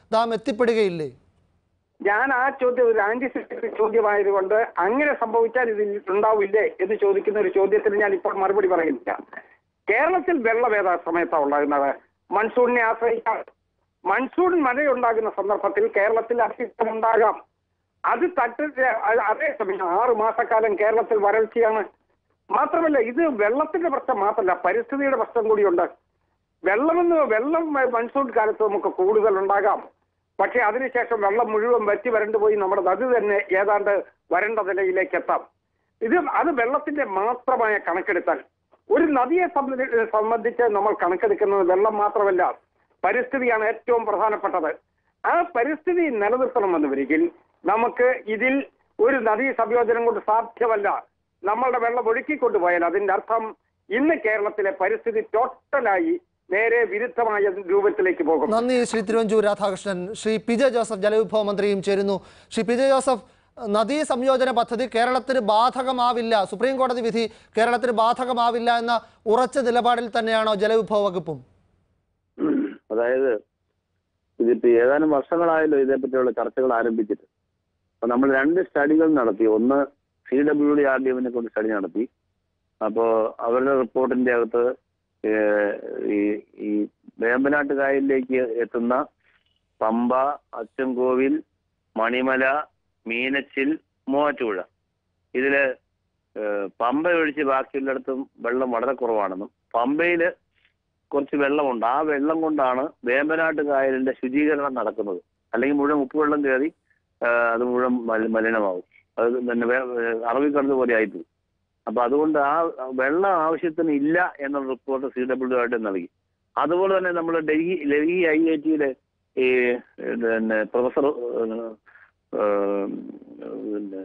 Dam എത്തിപ്പെടുകയില്ലേ ഞാൻ ആ ചോദ്യം ഒരു ആന്റി സെക്രട്ടറി ചോദ്യമായതുകൊണ്ട് അങ്ങനെ സംഭവിച്ചാൽ ഇതിൽ ഉണ്ടാവില്ലേ എന്ന് ചോദിക്കുന്ന ഒരു ചോദ്യത്തിന് ഞാൻ ഇപ്പോൾ മറുപടി പറയുന്നില്ല കേരളത്തിൽ വെള്ളം ഏതാ സമയത്താണ് ഉണ്ടാകുന്നത് മൺസൂണിനെ ആശ്രയിക്കാം മൺസൂൺ മഴയുണ്ടാകുന്ന സന്ദർഭത്തിൽ കേരളത്തിൽ അസ്തിത്വം ഉണ്ടാകാം അത് തട്ട് അത് അതേസമയം ആറു മാസക്കാലം കേരളത്തിൽ വരൾച്ചയാണ് മാത്രമല്ല ഇത് വെള്ളത്തിന്റെ പ്രശ്നം മാത്രമല്ല പരിസ്ഥിതിയുടെ പ്രശ്നം കൂടിയുണ്ട് വെള്ളമെന്ന് വെള്ളം മൺസൂൺ കാലത്ത് നമുക്ക് കൂടുതൽ ഉണ്ടാകാം പക്ഷെ അതിനുശേഷം വെള്ളം മുഴുവൻ വറ്റി വരണ്ടു പോയി നമ്മുടെ നദി തന്നെ ഏതാണ്ട് വരണ്ട നിലയിലേക്ക് എത്താം ഇത് അത് വെള്ളത്തിന്റെ മാത്രമായ കണക്കെടുത്താൽ ഒരു നദിയെ സംബന്ധി- സംബന്ധിച്ച് നമ്മൾ കണക്കെടുക്കുന്നത് വെള്ളം മാത്രമല്ല പരിസ്ഥിതിയാണ് ഏറ്റവും പ്രധാനപ്പെട്ടത് ആ പരിസ്ഥിതി നിലനിർത്തണമെന്ന് വരികിൽ നമുക്ക് ഇതിൽ ഒരു നദീ സംയോജനം കൊണ്ട് സാധ്യമല്ല നമ്മളുടെ വെള്ളം ഒഴുക്കിക്കൊണ്ടുപോയാൽ അതിന്റെ അർത്ഥം ഇന്ന് കേരളത്തിലെ പരിസ്ഥിതി ടോട്ടലായി നേരെ വിരുദ്ധമായ രൂപത്തിലേക്ക് പോകും നന്ദി Shri Thiruvanchoor Radhakrishnan Shri P J Joseph ജലവിഭവ മന്ത്രിയും ചേരുന്നു ശ്രീ പി ജെ ജോസഫ് നദീ സംയോജന പദ്ധതി കേരളത്തിന് ബാധകമാവില്ല സുപ്രീം കോടതി വിധി കേരളത്തിന് ബാധകമാവില്ല എന്ന ഉറച്ച നിലപാടിൽ തന്നെയാണോ ജലവിഭവ വകുപ്പും അതായത് ഇതിപ്പോ ഏതാനും വർഷങ്ങളായല്ലോ ഇതേപ്പറ്റിയുള്ള ചർച്ചകൾ ആരംഭിച്ചിട്ട് അപ്പൊ നമ്മൾ രണ്ട് സ്റ്റഡികൾ നടത്തി ഒന്ന് സി ഡബ്ല്യു ഡി ആർ ഡി എമ്മിനെ കൊണ്ട് സ്റ്റഡി നടത്തി അപ്പോ അവരുടെ റിപ്പോർട്ടിന്റെ അകത്ത് ഏഹ്, ഈ ഈ വേമ്പനാട്ട് കായലിലേക്ക് എത്തുന്ന പമ്പ അച്ചൻകോവിൽ മണിമല മീനച്ചിൽ മൂവാറ്റുപുഴ ഇതില് ഏഹ്, പമ്പ ഒഴിച്ച് ബാക്കിയുള്ളിടത്തും വെള്ളം വളരെ കുറവാണെന്നും പമ്പയില് കുറച്ച് വെള്ളമുണ്ട് ആ വെള്ളം കൊണ്ടാണ് വേമ്പനാട്ട് കായലിന്റെ ശുചീകരണം നടക്കുന്നത് അല്ലെങ്കിൽ മുഴുവൻ ഉപ്പുവെള്ളം കയറി ആ, അത് മുഴുവൻ മല- മലിനമാവും അത് പിന്നെ വേ- അറബിക്കടൽ പോലെ ആയിപ്പോയി അപ്പൊ അതുകൊണ്ട് ആ വെള്ളം ആവശ്യത്തിന് ഇല്ല എന്നുള്ള റിപ്പോർട്ട് സി ഡബ്ല്യു ആയിട്ട് നൽകി അതുപോലെ തന്നെ നമ്മൾ ഡൽഹി ഡൽഹി ഐ ഐ ടിയിലെ ഈ പിന്നെ പ്രൊഫസർ പിന്നെ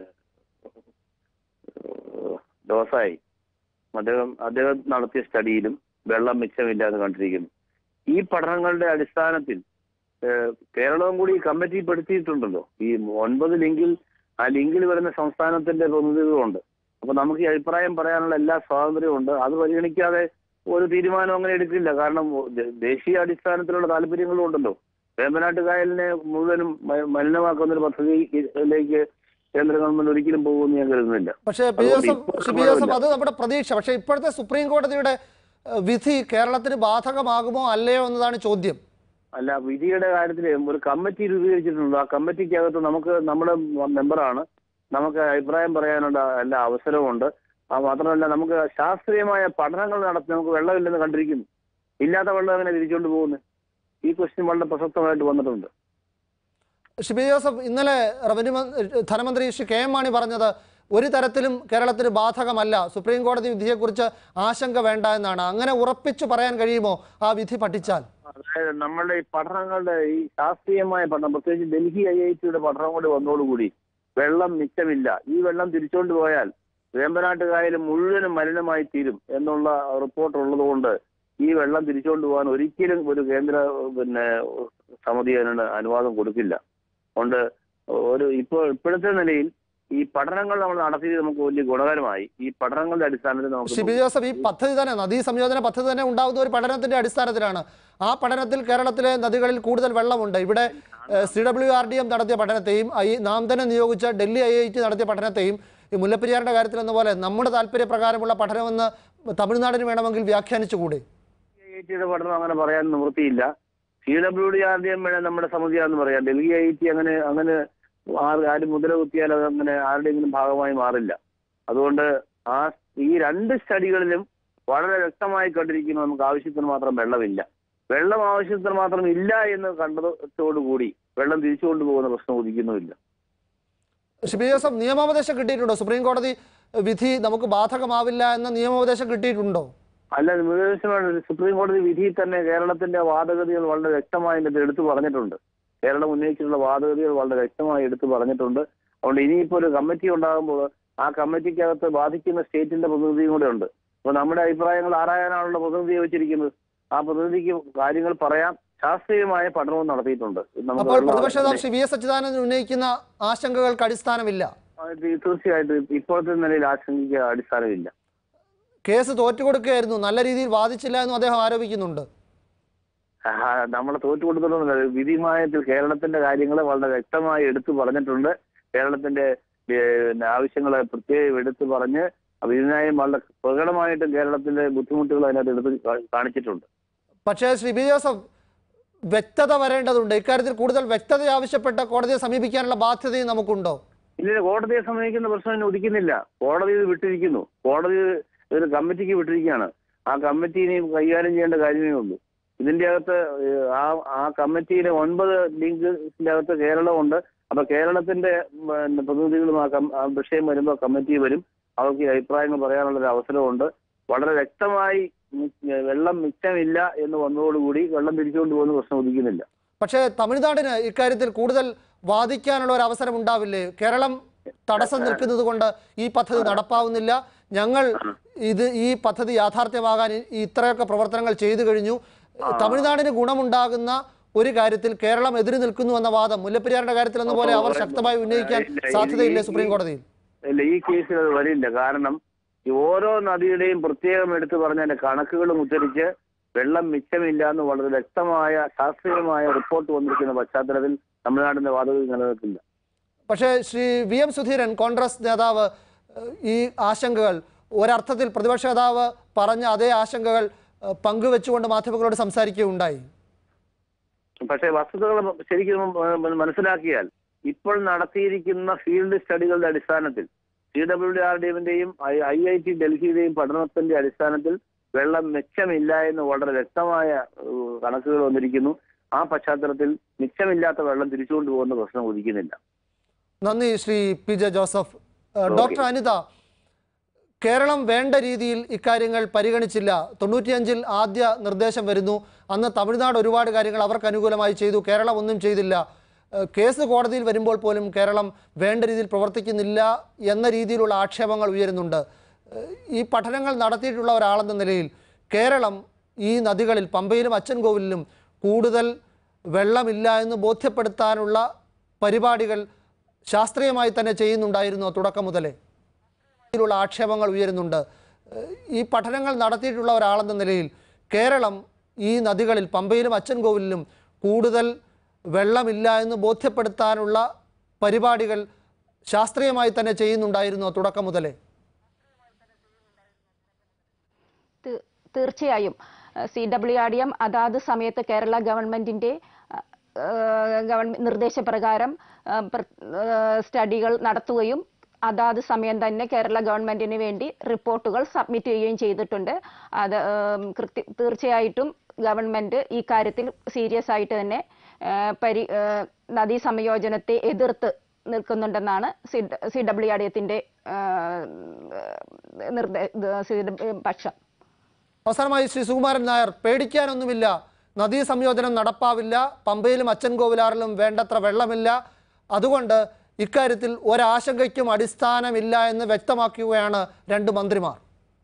ദോസായി അദ്ദേഹം അദ്ദേഹം നടത്തിയ സ്റ്റഡിയിലും വെള്ളം മിച്ചമില്ലാതെ കണ്ടിരിക്കുന്നു ഈ പഠനങ്ങളുടെ അടിസ്ഥാനത്തിൽ ഏഹ്, കേരളവും കൂടി കമ്മിറ്റി പെടുത്തിയിട്ടുണ്ടല്ലോ ഈ ഒൻപത് ലിങ്കിൽ ആ ലിങ്കിൽ വരുന്ന സംസ്ഥാനത്തിന്റെ പ്രതിനിധികളുണ്ട് അപ്പൊ നമുക്ക് ഈ അഭിപ്രായം പറയാനുള്ള എല്ലാ സ്വാതന്ത്ര്യവും ഉണ്ട് അത് പരിഗണിക്കാതെ ഒരു തീരുമാനം അങ്ങനെ എടുക്കില്ല കാരണം ദേ- ദേശീയ അടിസ്ഥാനത്തിലുള്ള താല്പര്യങ്ങളും ഉണ്ടല്ലോ വേമ്പനാട്ട് കായലിനെ മുഴുവനും മ- മലിനമാക്കുന്ന ഒരു പദ്ധതിയിലേക്ക് കേന്ദ്ര ഗവൺമെന്റ് ഒരിക്കലും പോകുമെന്ന് ഞാൻ കരുതുന്നില്ല പക്ഷേ പി അതുകൊണ്ട് ജോസഫ് ഇപ്പോൾ ശ്രീ പി ജോസഫ് കുഴപ്പമില്ല. അത് നമ്മുടെ പ്രതീക്ഷ പക്ഷേ ഇപ്പോഴത്തെ സുപ്രീം കോടതിയുടെ ഏഹ്, വിധി കേരളത്തിന് ബാധകമാകുമോ അല്ലയോ എന്നതാണ് ചോദ്യം അല്ല വിധിയുടെ കാര്യത്തിൽ ഒരു കമ്മിറ്റി രൂപീകരിച്ചിട്ടുണ്ട് ആ കമ്മിറ്റിക്കകത്ത് നമുക്ക് നമ്മുടെ മെമ്പറാണ് നമുക്ക് അഭിപ്രായം പറയാനുള്ള എല്ലാ അവസരവുമുണ്ട് ആ മാത്രമല്ല നമുക്ക് ശാസ്ത്രീയമായ പഠനങ്ങൾ നടത്തി നമുക്ക് വെള്ളമില്ലെന്ന് കണ്ടിരിക്കുന്നു ഇല്ലാത്ത വെള്ളം എങ്ങനെ തിരിച്ചുകൊണ്ട് പോകുന്നു ഈ ക്വസ്റ്റ്യൻ വളരെ പ്രസക്തമായിട്ട് വന്നിട്ടുണ്ട് ശ്രീ പി ജോസഫ് ഇന്നലെ റവന്യൂ മന്ത്രി- ധനമന്ത്രി ശ്രീ കെ എം മാണി പറഞ്ഞത് ഒരു തരത്തിലും കേരളത്തിന് ബാധകമല്ല സുപ്രീം കോടതി വിധിയെക്കുറിച്ച് ആശങ്ക വേണ്ട എന്നാണ് അങ്ങനെ ഉറപ്പിച്ചു പറയാൻ കഴിയുമോ ആ വിധി പഠിച്ചാൽ അതായത് നമ്മളുടെ ഈ പഠനങ്ങളുടെ ഈ ശാസ്ത്രീയമായ പഠനം പ്രത്യേകിച്ച് ഡൽഹി ഐ ഐ ടിയുടെ പഠനം കൂടി വന്നതോടുകൂടി വെള്ളം മിച്ചമില്ല ഈ വെള്ളം തിരിച്ചുകൊണ്ട് പോയാൽ വേമ്പനാട്ട് കായൽ മുഴുവനും മലിനമായി തീരും എന്നുള്ള റിപ്പോർട്ട് ഉള്ളതുകൊണ്ട് ഈ വെള്ളം തിരിച്ചുകൊണ്ട് പോകാൻ ഒരിക്കലും ഒരു കേന്ദ്ര പിന്നെ സമിതി അതിന് അനുവാദം കൊടുക്കില്ല അതുകൊണ്ട് ഒരു ഇപ്പോൾ ഇപ്പോഴത്തെ നിലയിൽ ഈ പഠനങ്ങൾ നമ്മൾ നടത്തിയത് നമുക്ക് വലിയ ഗുണകരമായി ഈ പഠനങ്ങളുടെ അടിസ്ഥാനത്തിൽ ശ്രീ പി നമുക്ക് ജോസഫ് ഈ പദ്ധതി തന്നെ നദീ സംയോജന പദ്ധതി തന്നെ ഉണ്ടാകുന്ന ഒരു പഠനത്തിന്റെ അടിസ്ഥാനത്തിലാണ് ആ പഠനത്തിൽ കേരളത്തിലെ നദികളിൽ കൂടുതൽ വെള്ളമുണ്ട് ഇവിടെ C W R D M നടത്തിയ പഠനത്തെയും ഐ നാം തന്നെ നിയോഗിച്ച ഡൽഹി ഐ ഐ ടി നടത്തിയ പഠനത്തെയും ഈ മുല്ലപ്പെരിയാറിന്റെ കാര്യത്തിൽ എന്ന പോലെ നമ്മുടെ താല്പര്യപ്രകാരമുള്ള പഠനമെന്ന് തമിഴ്നാടിന് വേണമെങ്കിൽ വ്യാഖ്യാനിച്ചുകൂടെ ഐ ടിയുടെ പഠനം അങ്ങനെ പറയാൻ നിവൃത്തിയില്ല C W D R D M വേണേൽ നമ്മുടെ സമിതിയാണെന്ന് പറയാം ഡൽഹി ഐ ടി അങ്ങനെ അങ്ങനെ ആര് ആരും മുതല കുത്തിയാൽ അത് അങ്ങനെ ആരുടെയെങ്കിലും ഭാഗമായി മാറില്ല അതുകൊണ്ട് ആ ഈ രണ്ട് സ്റ്റഡികളിലും വളരെ വ്യക്തമായി കണ്ടിരിക്കുന്നു നമുക്ക് ആവശ്യത്തിന് മാത്രം വെള്ളമില്ല വെള്ളം ആവശ്യത്തിന് മാത്രം ഇല്ല എന്ന് കണ്ടതോടുകൂടി വെള്ളം തിരിച്ചു കൊണ്ടുപോകുന്ന പ്രശ്നം ഉദിക്കുന്നുമില്ല ശ്രീ പി ജോസഫ് നിയമോപദേശം കിട്ടിയിട്ടുണ്ടോ സുപ്രീം കോടതി വിധി നമുക്ക് ബാധകമാവില്ല എന്ന നിയമോപദേശം കിട്ടിയിട്ടുണ്ടോ അല്ല നിർദ്ദേശമാണ് സുപ്രീം കോടതി വിധിയിൽ തന്നെ കേരളത്തിന്റെ വാദഗതികൾ വളരെ വ്യക്തമായി ഇതിനകത്ത് എടുത്തു പറഞ്ഞിട്ടുണ്ട് കേരളം ഉന്നയിച്ചിട്ടുള്ള വാദഗതികൾ വളരെ വ്യക്തമായി എടുത്തു പറഞ്ഞിട്ടുണ്ട് അതുകൊണ്ട് ഇനിയിപ്പോ ഒരു കമ്മിറ്റി ഉണ്ടാകുമ്പോൾ ആ കമ്മിറ്റിക്കകത്ത് ബാധിക്കുന്ന സ്റ്റേറ്റിന്റെ പ്രതിനിധിയും കൂടെ ഉണ്ട് അപ്പൊ നമ്മുടെ അഭിപ്രായങ്ങൾ ആരായാനാണുള്ള പ്രതിനിധിയെ വെച്ചിരിക്കുന്നത് ആ പ്രതിനിധിക്ക് കാര്യങ്ങൾ പറയാം ശാസ്ത്രീയമായ പഠനവും നടത്തിയിട്ടുണ്ട് നമുക്ക് അപ്പോൾ വെള്ളം പ്രതിപക്ഷ നേതാവ് ശ്രീ വി എസ് അച്യുതാനന്ദൻ ഉന്നയിക്കുന്ന ആശങ്കകൾക്ക് അടിസ്ഥാനമില്ല അത് തീർച്ചയായിട്ടും ഇപ്പോഴത്തെ നിലയിൽ ആശങ്കയ്ക്ക് അടിസ്ഥാനമില്ല കേസ് തോറ്റുകൊടുക്കുകയായിരുന്നു നല്ല രീതിയിൽ വാദിച്ചില്ല എന്നും അദ്ദേഹം ആരോപിക്കുന്നുണ്ട് നമ്മളെ തോറ്റുകൊടുത്തിട്ടുണ്ട് വിധിമായത്തിൽ കേരളത്തിന്റെ കാര്യങ്ങൾ വളരെ വ്യക്തമായി എടുത്തു പറഞ്ഞിട്ടുണ്ട് കേരളത്തിന്റെ പിന്നെ ആവശ്യങ്ങളെ പ്രത്യേകം എടുത്തു പറഞ്ഞ് വിധിന്യായം വളരെ പ്രകടമായിട്ടും കേരളത്തിലെ ബുദ്ധിമുട്ടുകൾ അതിനകത്ത് എടുത്ത് കാ- കാണിച്ചിട്ടുണ്ട് പക്ഷേ ശ്രീ ബി ജോസഫ് വ്യക്തത വരേണ്ടതുണ്ട് ഇക്കാര്യത്തിൽ കൂടുതൽ വ്യക്തത ആവശ്യപ്പെട്ട കോടതിയെ സമീപിക്കാനുള്ള ബാധ്യതയും നമുക്കുണ്ടോ ഇല്ല കോടതിയെ സമീപിക്കുന്ന പ്രശ്നം ഇനി ഉദിക്കുന്നില്ല കോടതി ഇത് വിട്ടിരിക്കുന്നു കോടതി ഒരു കമ്മിറ്റിക്ക് വിട്ടിരിക്കുകയാണ് ആ കമ്മിറ്റി ഇനി കൈകാര്യം ചെയ്യേണ്ട കാര്യമേ ഉള്ളൂ ഇതിന്റെ അകത്ത് ഏഹ്, ആ ആ കമ്മിറ്റിയിലെ ഒൻപത് ലീഗിന്റെ അകത്ത് കേരളമുണ്ട് അപ്പൊ കേരളത്തിന്റെ പിന്നെ പ്രതിനിധികളും ആ കം- ആ വിഷയം വരുമ്പോൾ കമ്മിറ്റി വരും അവർക്ക് ഈ അഭിപ്രായങ്ങൾ പറയാനുള്ള ഒരു അവസരമുണ്ട് വളരെ വ്യക്തമായി മി- വെള്ളം മിച്ചമില്ല എന്ന് വന്നതോടുകൂടി വെള്ളം തിരിച്ചുകൊണ്ട് പോകുന്ന പ്രശ്നം ഉദിക്കുന്നില്ല പക്ഷേ തമിഴ്നാടിന് ഇക്കാര്യത്തിൽ കൂടുതൽ വാദിക്കാനുള്ള ഒരു അവസരം ഉണ്ടാവില്ലേ കേരളം തടസ്സം നിൽക്കുന്നത് കൊണ്ട് ഈ പദ്ധതി നടപ്പാവുന്നില്ല ഞങ്ങൾ ഇത് ഈ പദ്ധതി യാഥാർത്ഥ്യമാകാൻ ഈ- ഈ ഇത്രയൊക്കെ പ്രവർത്തനങ്ങൾ ചെയ്തു കഴിഞ്ഞു തമിഴ്നാടിന് ഗുണമുണ്ടാകുന്ന ഒരു കാര്യത്തിൽ കേരളം എതിര് നിൽക്കുന്നു എന്ന വാദം മുല്ലപ്പെരിയാറിന്റെ കാര്യത്തിൽ എന്ന പോലെ അവർ ശക്തമായി ഉന്നയിക്കാൻ ഇല്ല, ഇത് സാധ്യതയില്ലേ ഈ- സുപ്രീം കോടതിയിൽ ഇല്ല ഈ കേസിൽ അത് വരില്ല കാരണം ഈ ഓരോ നദിയുടെയും പ്രത്യേകം എടുത്തു പറഞ്ഞ അതിന്റെ കണക്കുകളും ഉദ്ധരിച്ച് വെള്ളം മിച്ചമില്ല എന്ന് വളരെ വ്യക്തമായ ശാസ്ത്രീയമായ റിപ്പോർട്ട് വന്നിരിക്കുന്ന പശ്ചാത്തലത്തിൽ തമിഴ്നാടിന്റെ വാദഗതി നിലനിൽക്കില്ല പക്ഷേ ശ്രീ വി എം സുധീരൻ കോൺഗ്രസ് നേതാവ് ഏഹ്, ഈ ആശങ്കകൾ ഒരർത്ഥത്തിൽ പ്രതിപക്ഷ നേതാവ് പറഞ്ഞ അതേ ആശങ്കകൾ ഏഹ്, പങ്കുവെച്ചുകൊണ്ട് മാധ്യമങ്ങളോട് സംസാരിക്കുകയുണ്ടായി പക്ഷേ വസ്തുതകൾ ശരിക്കും ഏഹ്, മനസ്സിലാക്കിയാൽ ഇപ്പോൾ നടത്തിയിരിക്കുന്ന ഫീൽഡ് സ്റ്റഡികളുടെ അടിസ്ഥാനത്തിൽ C W D R D എമ്മിന്റെയും ഐ ഐ ടി ഡൽഹിയുടെയും പഠനത്തിന്റെ അടിസ്ഥാനത്തിൽ വെള്ളം മിച്ചമില്ല എന്ന് വളരെ വ്യക്തമായ ഏഹ്, കണക്കുകൾ വന്നിരിക്കുന്നു ആ പശ്ചാത്തലത്തിൽ മിച്ചമില്ലാത്ത വെള്ളം തിരിച്ചുകൊണ്ട് പോകുന്ന പ്രശ്നം ഉദിക്കുന്നില്ല നന്ദി ശ്രീ പി ജെ ജോസഫ് ഏഹ്, ഡോക്ടർ അനിത കേരളം വേണ്ട രീതിയിൽ ഇക്കാര്യങ്ങൾ പരിഗണിച്ചില്ല തൊണ്ണൂറ്റിയഞ്ചിൽ ആദ്യ നിർദ്ദേശം വരുന്നു അന്ന് തമിഴ്നാട് ഒരുപാട് കാര്യങ്ങൾ അവർക്ക് അനുകൂലമായി ചെയ്തു കേരളം ഒന്നും ചെയ്തില്ല ഏഹ്, കേസ് കോടതിയിൽ വരുമ്പോൾ പോലും കേരളം വേണ്ട രീതിയിൽ പ്രവർത്തിക്കുന്നില്ല എന്ന രീതിയിലുള്ള ആക്ഷേപങ്ങൾ ഉയരുന്നുണ്ട് ഏഹ്, ഈ പഠനങ്ങൾ നടത്തിയിട്ടുള്ള ഒരാളെന്ന നിലയിൽ കേരളം ഈ നദികളിൽ പമ്പയിലും അച്ചൻകോവിലിലും കൂടുതൽ വെള്ളമില്ല എന്ന് ബോധ്യപ്പെടുത്താനുള്ള പരിപാടികൾ ശാസ്ത്രീയമായി തന്നെ ചെയ്യുന്നുണ്ടായിരുന്നോ തുടക്കം മുതലേ രീതിയിലുള്ള ആക്ഷേപങ്ങൾ ഉയരുന്നുണ്ട് ഏഹ് ഈ പഠനങ്ങൾ നടത്തിയിട്ടുള്ള ഒരാളെന്ന നിലയിൽ കേരളം ഈ നദികളിൽ പമ്പയിലും അച്ചൻകോവിലിലും കൂടുതൽ വെള്ളമില്ല എന്ന് ബോധ്യപ്പെടുത്താനുള്ള പരിപാടികൾ ശാസ്ത്രീയമായി തന്നെ ചെയ്യുന്നുണ്ടായിരുന്നോ തുടക്കം മുതലേ തീ- തീർച്ചയായും C W R D M അതാത് സമയത്ത് കേരള ഗവൺമെന്റിന്റെ ഗവൺമെന്റ് നിർദ്ദേശപ്രകാരം ആ, പ്ര- ആ, സ്റ്റഡികൾ നടത്തുകയും അതാത് സമയം തന്നെ കേരള ഗവൺമെന്റിന് വേണ്ടി റിപ്പോർട്ടുകൾ സബ്മിറ്റ് ചെയ്യുകയും ചെയ്തിട്ടുണ്ട് അത് ഉം, കൃത്യ തീർച്ചയായിട്ടും ഗവൺമെന്റ് ഈ കാര്യത്തിൽ സീരിയസ് ആയിട്ട് തന്നെ ആ, പരി ആ, നദീ സംയോജനത്തെ എതിർത്ത് നിൽക്കുന്നുണ്ടെന്നാണ് സി ഡബ്ല്യു ആർ ഡി എത്തിന്റെ നിർദ്ദേ സി ഡബ്ല്യു പക്ഷം അവസാനമായി ശ്രീ സുകുമാരൻ നായർ പേടിക്കാനൊന്നുമില്ല നദീ സംയോജനം നടപ്പാവില്ല പമ്പയിലും അച്ചൻകോവിലാറിലും വേണ്ടത്ര വെള്ളമില്ല അതുകൊണ്ട് ഇക്കാര്യത്തിൽ ഒരാശങ്കയ്ക്കും അടിസ്ഥാനമില്ല എന്ന് വ്യക്തമാക്കുകയാണ് രണ്ട് മന്ത്രിമാർ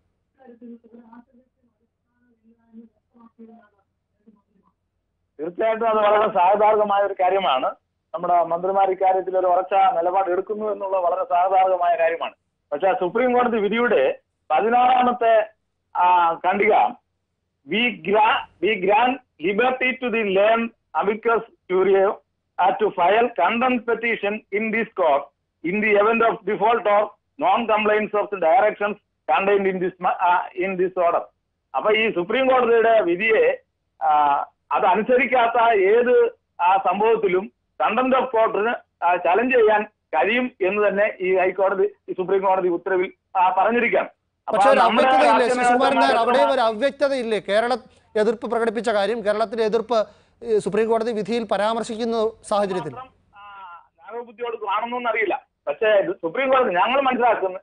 തീർച്ചയായിട്ടും അത് വളരെ സാഹതാർഹമായ ഒരു കാര്യമാണ് നമ്മുടെ മന്ത്രിമാർ ഇക്കാര്യത്തിൽ ഒരു ഉറച്ച നിലപാട് എടുക്കുന്നു എന്നുള്ളത് വളരെ സാഹതാർഹമായ കാര്യമാണ് പക്ഷെ സുപ്രീം കോടതി വിധിയുടെ പതിനാറാമത്തെ ആ, ഖണ്ഡിക വി ഗ്രാ we grant liberty to the learn amicus curiae to file contempt petition in this court in the event of default or non compliance of the directions contained in this in this order അപ്പൊ ഈ supreme കോടതിയുടെ വിധിയെ ആ, അത് അനുസരിക്കാത്ത ഏത് ആ സംഭവത്തിലും കണ്ടന്റ് ഓഫ് കോർട്ടിന് ചലഞ്ച് ചെയ്യാൻ കഴിയും എന്ന് തന്നെ ഈ ഹൈക്കോടതി ഈ സുപ്രീം കോടതി ഉത്തരവിൽ ആ, പറഞ്ഞിരിക്കാം അപ്പൊ പക്ഷേ ഒരു നമ്മുടെ അവ്യക്തതയില്ലേ ശ്രീ രാഷ്ട്രീയ സുകുമാരൻ നായർ നേതാക്കന്മാർ അവിടെയും ഒരു അവ്യക്തതയില്ലേ കേരള എതിർപ്പ് പ്രകടിപ്പിച്ച കാര്യം കേരളത്തിന്റെ എതിർപ്പ് ഏഹ്, സുപ്രീം കോടതി വിധിയിൽ പരാമർശിക്കുന്ന സാഹചര്യത്തിൽ മാത്രം, ആ, ലാഘവബുദ്ധിയോട് കാണുന്നു അറിയില്ല പക്ഷേ ഇത് സുപ്രീം കോടതി ഞങ്ങൾ മനസ്സിലാക്കുന്നു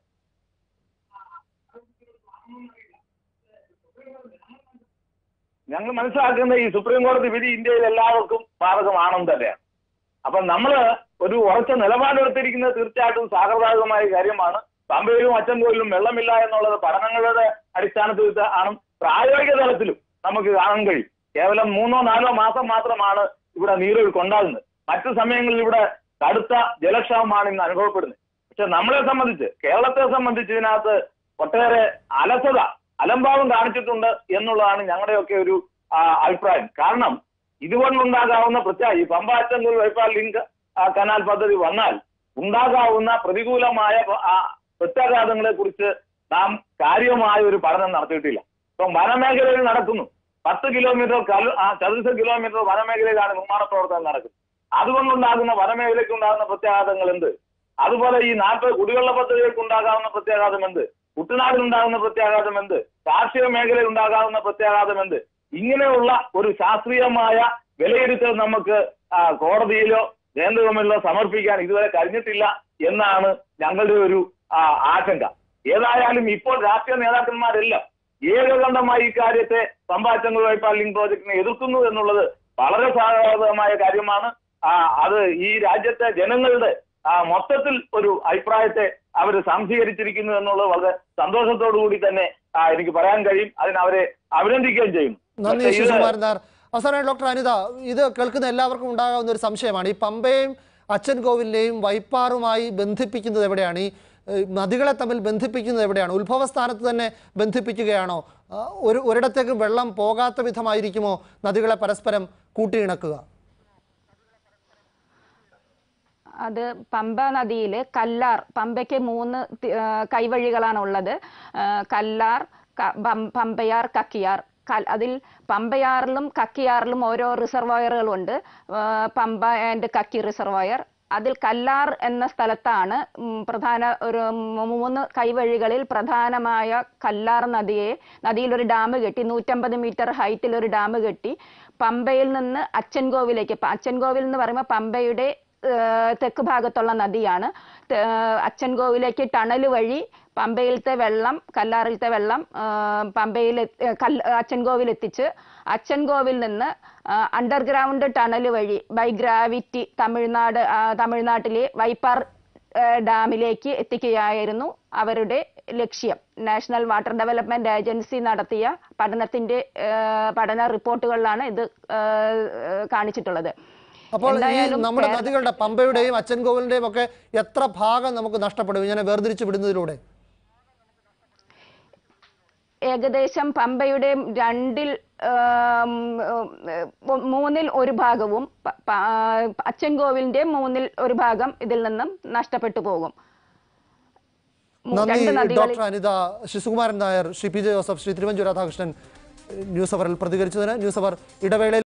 ഞങ്ങൾ മനസ്സിലാക്കുന്ന ഈ സുപ്രീം കോടതി വിധി ഇന്ത്യയിൽ എല്ലാവർക്കും ബാധകമാണെന്ന് തന്നെയാണ് അപ്പൊ നമ്മള് ഒരു ഉറച്ച നിലപാടെടുത്തിരിക്കുന്നത് തീർച്ചയായിട്ടും സാഹൃദായകമായ കാര്യമാണ് പമ്പയിലും അച്ചൻകോയിലും വെള്ളമില്ല എന്നുള്ളത് പഠനങ്ങളുടെ അടിസ്ഥാനത്തിൽ ഇത് ആണ് പ്രായോഗിക തലത്തിലും നമുക്ക് കാണാൻ കഴിയും കേവലം മൂന്നോ നാലോ മാസം മാത്രമാണ് ഇവിടെ നീരൊഴുക്ക് ഉണ്ടാകുന്നത് മറ്റു സമയങ്ങളിൽ ഇവിടെ കടുത്ത ജലക്ഷാമമാണ് ഇന്ന് അനുഭവപ്പെടുന്നത് പക്ഷെ നമ്മളെ സംബന്ധിച്ച് കേരളത്തെ സംബന്ധിച്ച് ഇതിനകത്ത് ഒട്ടേറെ അലസത അലംഭാവം കാണിച്ചിട്ടുണ്ട് എന്നുള്ളതാണ് ഞങ്ങളുടെയൊക്കെ ഒരു ആ, അഭിപ്രായം കാരണം ഇതുകൊണ്ടുണ്ടാകാവുന്ന പ്രത്യേക ഈ പമ്പാച്ചങ്കൽ വൈപ്പാൽ ലിങ്ക് ആ, കനാൽ പദ്ധതി വന്നാൽ ഉണ്ടാകാവുന്ന പ്രതികൂലമായ പ- ആ, പ്രത്യാഘാതങ്ങളെ കുറിച്ച് നാം കാര്യമായ ഒരു പഠനം നടത്തിയിട്ടില്ല ഇപ്പം വനമേഖലയിൽ നടക്കുന്നു പത്ത് കിലോമീറ്റർ കലു ആ ചതുരശ്ര കിലോമീറ്റർ വനമേഖലയിലാണ് നിർമ്മാണ പ്രവർത്തനം നടക്കുന്നത് അതുകൊണ്ടുണ്ടാകുന്ന വനമേഖലയ്ക്ക് ഉണ്ടാകുന്ന പ്രത്യാഘാതങ്ങൾ എന്ത് അതുപോലെ ഈ നാട്ടിൽ കുടിവെള്ള പദ്ധതികൾക്ക് ഉണ്ടാകാവുന്ന പ്രത്യാഘാതം എന്ത് കുട്ടനാടിനുണ്ടാകുന്ന പ്രത്യാഘാതം എന്ത് കാർഷിക മേഖലയിൽ ഉണ്ടാകാവുന്ന പ്രത്യാഘാതം എന്ത് ഇങ്ങനെയുള്ള ഒരു ശാസ്ത്രീയമായ വിലയിരുത്തൽ നമുക്ക് ആ, കോടതിയിലോ കേന്ദ്ര ഗവൺമെന്റിലോ സമർപ്പിക്കാൻ ഇതുവരെ കഴിഞ്ഞിട്ടില്ല എന്നാണ് ഞങ്ങളുടെ ഒരു ആ, ആശങ്ക ഏതായാലും ഇപ്പോൾ രാഷ്ട്രീയ നേതാക്കന്മാരെല്ലാം ഏകകണ്ഠമായി ഈ കാര്യത്തെ സമ്പാദിച്ചങ്ങൾ വൈപ്പാൽ ലിങ്ക് പ്രോജക്ടിനെ എതിർക്കുന്നു എന്നുള്ളത് വളരെ സ്വാഗതമായ കാര്യമാണ് ആ, അത് ഈ രാജ്യത്തെ ജനങ്ങളുടെ ആ, മൊത്തത്തിൽ ഒരു അഭിപ്രായത്തെ അവർ സംശീകരിച്ചിരിക്കുന്നു എന്നുള്ളത് വളരെ സന്തോഷത്തോടു കൂടി തന്നെ ആ, എനിക്ക് പറയാൻ കഴിയും അതിന് അവരെ അഭിനന്ദിക്കുകയും ചെയ്യുന്നു നന്ദി പക്ഷേ ഇത് ശിശുകുമാരൻ നായർ അവസാനമായി ഡോക്ടർ അനിത ഇത് കേൾക്കുന്ന എല്ലാവർക്കും ഉണ്ടാകാവുന്ന ഒരു സംശയമാണ് ഈ പമ്പയും അച്ഛൻ കോവിലിനെയും വൈപ്പാറുമായി ബന്ധിപ്പിക്കുന്നത് എവിടെയാണ് ഈ ഏഹ്, നദികളെ തമ്മിൽ ബന്ധിപ്പിക്കുന്നത് എവിടെയാണ് ഉത്ഭവസ്ഥാനത്ത് തന്നെ ബന്ധിപ്പിക്കുകയാണോ ആ, ഒരു ഒരിടത്തേക്ക് വെള്ളം പോകാത്ത വിധമായിരിക്കുമോ നദികളെ പരസ്പരം കൂട്ടിയിണക്കുക അത് പമ്പ നദിയിൽ കല്ലാർ പമ്പയ്ക്ക് മൂന്ന് തി- ആ, കൈവഴികളാണ് ഉള്ളത് ആ, കല്ലാർ ക- പം- പമ്പയാർ കക്കിയാർ കൽ- അതിൽ പമ്പയാറിലും കക്കിയാറിലും ഓരോ റിസർവോയറുകളുണ്ട് ആ, പമ്പ ആൻഡ് കക്കി റിസർവോയർ അതിൽ കല്ലാർ എന്ന സ്ഥലത്താണ് ഉം, പ്രധാന ഒരു മൂന്ന് കൈവഴികളിൽ പ്രധാനമായ കല്ലാർ നദിയെ നദിയിൽ ഒരു ഡാം കെട്ടി നൂറ്റമ്പത് മീറ്റർ ഹൈറ്റിൽ ഒരു ഡാം കെട്ടി പമ്പയിൽ നിന്ന് അച്ചൻകോവിലേക്ക് പ- അച്ചൻകോവിൽ എന്ന് പറയുമ്പോൾ പമ്പയുടെ ഏഹ് തെക്ക് ഭാഗത്തുള്ള നദിയാണ് ത- ഏഹ് അച്ചൻകോവിലേക്ക് ടണൽ വഴി പമ്പയിലത്തെ വെള്ളം കല്ലാറിലത്തെ വെള്ളം ഏഹ് പമ്പയിൽ എത്തി- ഏഹ് കൽ അച്ചൻകോവിൽ എത്തിച്ച് അച്ചൻകോവിൽ നിന്ന് അണ്ടർഗ്രൗണ്ട് ടണൽ വഴി ബൈ ഗ്രാവിറ്റി തമിഴ്നാട് ആ, തമിഴ്നാട്ടിലെ വൈപ്പാർ ഏഹ് ഡാമിലേക്ക് എത്തിക്കുകയായിരുന്നു അവരുടെ ലക്ഷ്യം നാഷണൽ വാട്ടർ ഡെവലപ്മെന്റ് ഏജൻസി നടത്തിയ പഠനത്തിന്റെ ഏഹ് പഠന റിപ്പോർട്ടുകളിലാണ് ഇത് ഏഹ് ഏഹ് കാണിച്ചിട്ടുള്ളത് അപ്പോൾ ഈ എന്തായാലും നമ്മുടെ കേരള- നദികളുടെ പമ്പയുടെയും അച്ഛൻ കോവിലിന്റെയും ഒക്കെ എത്ര ഭാഗം നമുക്ക് നഷ്ടപ്പെടും ഇങ്ങനെ വേർതിരിച്ച് വിടുന്നതിലൂടെ ഏകദേശം പമ്പയുടെ രണ്ടിൽ ആം, ഉം, മൂന്നിൽ ഒരു ഭാഗവും പ- പ- അച്ചൻകോവിലിന്റെ മൂന്നിൽ ഒരു ഭാഗം ഇതിൽ നിന്നും നഷ്ടപ്പെട്ടു പോകും മൂ- നന്ദി രണ്ട് നദികളിൽ doctor Anitha Sisukumaran Nair Shri P J Joseph Shri Thiruvanchoor Radhakrishnan news അവറിൽ പ്രതികരിച്ചതിന് ന്യൂസ് അവർ ഇടവേളയിൽ